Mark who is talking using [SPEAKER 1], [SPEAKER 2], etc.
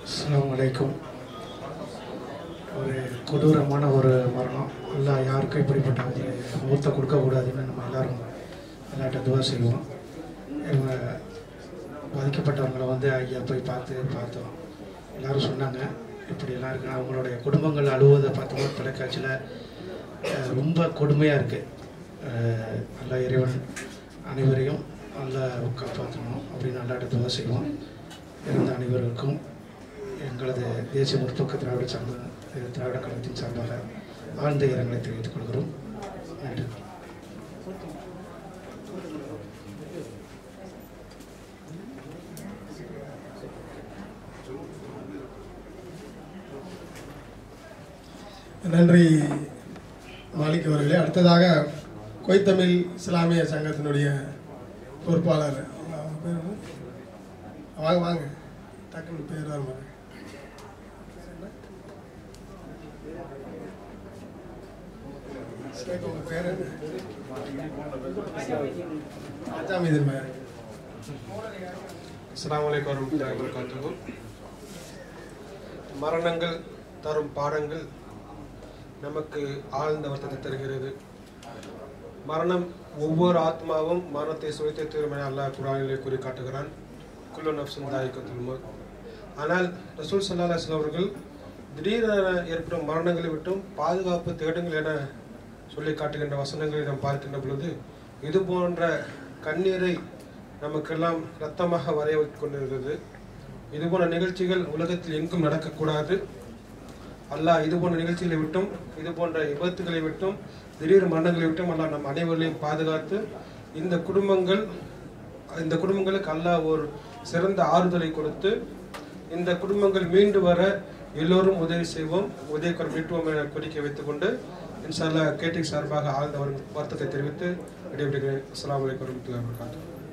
[SPEAKER 1] அஸ்ஸலாமு அலைக்கும் ஒரு கொடூரமான ஒரு மரணம் அல்லா யாருக்கும் இப்படிப்பட்ட ஒரு மூத்த கொடுக்கக்கூடாதுன்னு நம்ம எல்லாரும் எல்லாட்ட துவா செய்வோம் இவங்க பாதிக்கப்பட்டவங்களை வந்து ஐயா போய் பார்த்து பார்த்தோம் எல்லாரும் சொன்னாங்க இப்படியெல்லாம் இருக்கு அவங்களுடைய குடும்பங்கள் அழுவதை பார்த்தோம் தொலைக்காட்சியில் அஹ், ரொம்ப கொடுமையாக இருக்குது நல்ல இறைவன் அனைவரையும் நல்லா காப்பாற்றணும் அப்படின்னு நல்லாட்ட துவா செய்வோம் இருந்த அனைவருக்கும் எங்களது தேசிய முற்போக்கு திராவிட சார்ந்த திராவிட கழகத்தின் சார்பாக ஆழ்ந்த இரங்கலை தெரிவித்துக் கொள்கிறோம் நன்றி
[SPEAKER 2] நன்றி மாலிக் அவர்களே அடுத்ததாக கொய்தமிழ் இஸ்லாமிய சங்கத்தினுடைய பொறுப்பாளர் அவங்க பேர் என்ன? வாங்க வாங்க டக்குன்னு பேர் வர மாதிரி ஷேக், உங்க பேர் என்ன? அஜாமீதன் மேர்
[SPEAKER 3] அஸ்ஸலாமு அலைக்கும் வரமத்துல்லாஹி வபரகாத்துஹு மரணங்கள் தரும் பாடங்கள் நமக்கு ஆழ்ந்த வருத்தத்தை தருகிறது மரணம் ஒவ்வொரு ஆத்மாவும் மரணத்தை சுவைத்து தீரும் என அல்லாஹ் குரானிலே கூறி காட்டுகிறான் குல்லு நப்சும் தாய்க்கத்துல் மௌத் ஆனால் ரசூல் சல்லா அலுவலம் அவர்கள் திடீரென ஏற்படும் மரணங்களை விட்டும் பாதுகாப்பு தேடுங்கள் என சொல்லி காட்டுகின்ற வசனங்களை நாம் பார்க்கின்ற பொழுது இது போன்ற கண்ணீரை நமக்கெல்லாம் ரத்தமாக வரைய வைத்துக் கொண்டிருக்கிறது இது போன்ற நிகழ்ச்சிகள் உலகத்தில் எங்கும் நடக்கக்கூடாது அல்லாஹ் இது போன்ற நிகழ்ச்சிகளை விட்டும் இது போன்ற விபத்துகளை விட்டும் திடீர் மரணங்களை விட்டும் அல்லாஹ் நம் அனைவரையும் பாதுகாத்து இந்த குடும்பங்கள் இந்த குடும்பங்களுக்கு அல்லாஹ் ஒரு சிறந்த ஆறுதலை கொடுத்து இந்த குடும்பங்கள் மீண்டு வர எல்லோரும் உதவி செய்வோம் உதவிக்கர் மீட்டுவோம் என கோரிக்கை வைத்துக்கொண்டு இன்ஷா அல்லாஹ் கேட்டிக் சார்பாக ஆழ்ந்த வரும் வருத்தத்தை தெரிவித்து விடைபெறுகிறேன் அஸ்ஸலாமு அலைக்கும் வரமத்துல்லாஹி வபரகாத்துஹு